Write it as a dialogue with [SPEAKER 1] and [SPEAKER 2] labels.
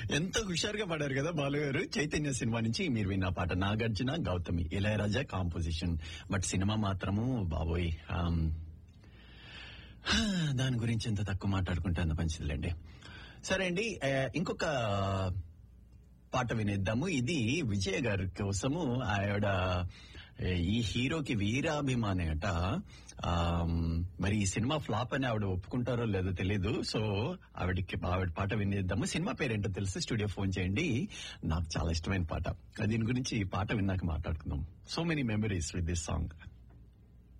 [SPEAKER 1] ఎంత హుషారుగా పాడారు కదా బాలు గారు చైతన్య సినిమా నుంచి మీరు విన్న పాట నాగార్జున గౌతమి ఇళయరాజా కాంపోజిషన్ బట్ సినిమా మాత్రము బాబోయ్ ఆమ్, హా, దాని గురించి ఎంత తక్కువ మాట్లాడుకుంటే అంత మంచిదిలేండి సరే అండి ఆ, ఇంకొక పాట వినేద్దాము ఇది విజయ్ గారి కోసము ఆవిడ ఏ, ఈ హీరోకి వీరాభిమాని అట ఆమ్, మరి ఈ సినిమా ఫ్లాప్ అని ఆవిడ ఒప్పుకుంటారో లేదో తెలీదు సో ఆవిడకి ఆవిడ పాట వినేద్దాము సినిమా పేరేంటో తెలిసి స్టూడియో ఫోన్ చేయండి నాకు చాలా ఇష్టమైన పాట దీని గురించి ఈ పాట విన్నాక మాట్లాడుకుందాం so many memories with this song